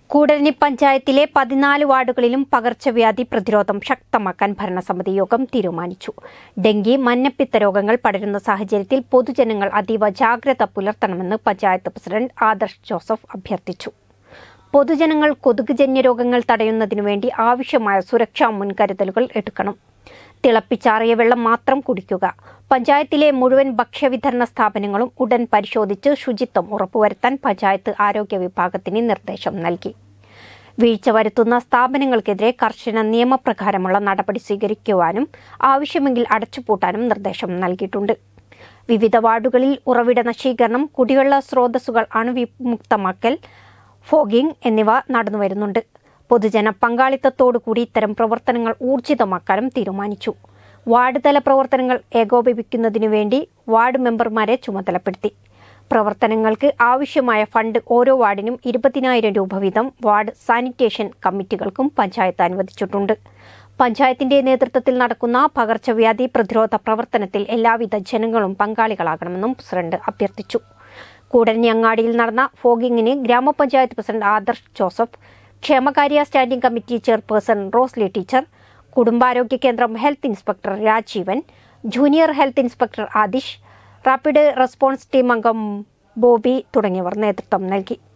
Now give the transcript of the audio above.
കൂടരഞ്ഞി പഞ്ചായത്തിലെ പതിനാല് വാർഡുകളിലും പകർച്ചവ്യാധി പ്രതിരോധം ശക്തമാക്കാൻ ഭരണസമിതി യോഗം തീരുമാനിച്ചു ഡെങ്കി മഞ്ഞപ്പിത്ത രോഗങ്ങൾ പടരുന്ന സാഹചര്യത്തിൽ പൊതുജനങ്ങൾ അതീവ ജാഗ്രത പുലർത്തണമെന്ന് പഞ്ചായത്ത് പ്രസിഡന്റ് ആദർശ് ജോസഫ് അഭ്യർത്ഥിച്ചു പൊതുജനങ്ങൾ കൊതുകുജന്യ രോഗങ്ങൾ തടയുന്നതിനു വേണ്ടി ആവശ്യമായ സുരക്ഷാ മുൻകരുതലുകൾ എടുക്കണം തിളപ്പിച്ചാറിയ വെള്ളം മാത്രം കുടിക്കുക പഞ്ചായത്തിലെ മുഴുവൻ ഭക്ഷ്യവിതരണ സ്ഥാപനങ്ങളും ഉടൻ പരിശോധിച്ച് ശുചിത്വം ഉറപ്പുവരുത്താൻ പഞ്ചായത്ത് ആരോഗ്യ വിഭാഗത്തിന് നിർദ്ദേശം നൽകി വീഴ്ച വരുത്തുന്ന സ്ഥാപനങ്ങൾക്കെതിരെ കർശന നിയമപ്രകാരമുള്ള നടപടി സ്വീകരിക്കുവാനും ആവശ്യമെങ്കിൽ അടച്ചുപൂട്ടാനും നിർദ്ദേശം നൽകിയിട്ടുണ്ട് വിവിധ വാർഡുകളിൽ ഉറവിട നശീകരണം കുടിവെള്ള സ്രോതസ്സുകൾ അണുവിമുക്തമാക്കൽ ഫോഗിംഗ് എന്നിവ നടന്നുവരുന്നുണ്ട് പൊതുജന പങ്കാളിത്തത്തോടുകൂടി ഇത്തരം പ്രവർത്തനങ്ങൾ ഊർജിതമാക്കാനും തീരുമാനിച്ചു വാർഡ് തല പ്രവർത്തനങ്ങൾ ഏകോപിപ്പിക്കുന്നതിനു വേണ്ടി വാർഡ് മെമ്പർമാരെ ചുമതലപ്പെടുത്തി പ്രവർത്തനങ്ങൾക്ക് ആവശ്യമായ ഫണ്ട് ഓരോ വാർഡിനും ഇരുപതിനായിരം രൂപ വീതം വാർഡ് സാനിറ്റേഷൻ കമ്മിറ്റികൾക്കും പഞ്ചായത്ത് അനുവദിച്ചിട്ടുണ്ട് പഞ്ചായത്തിന്റെ നേതൃത്വത്തിൽ നടക്കുന്ന പകർച്ചവ്യാധി പ്രതിരോധ പ്രവർത്തനത്തിൽ എല്ലാവിധ ജനങ്ങളും പങ്കാളികളാകണമെന്നും പ്രസിഡന്റ് അഭ്യർത്ഥിച്ചു കൂടരഞ്ഞി അങ്ങാടിയിൽ നടന്ന ഫോഗിങ്ങിന് ഗ്രാമപഞ്ചായത്ത് പ്രസിഡന്റ് ആദർശ് ജോസഫ് ക്ഷേമകാര്യ standing committee chairperson Rosily teacher കുടുംബാരോഗ്യ കേന്ദ്രം health inspector Rajeevan junior health inspector Adish rapid response team അംഗം ബോബി തുടങ്ങിയവർ നേതൃത്വം നൽകി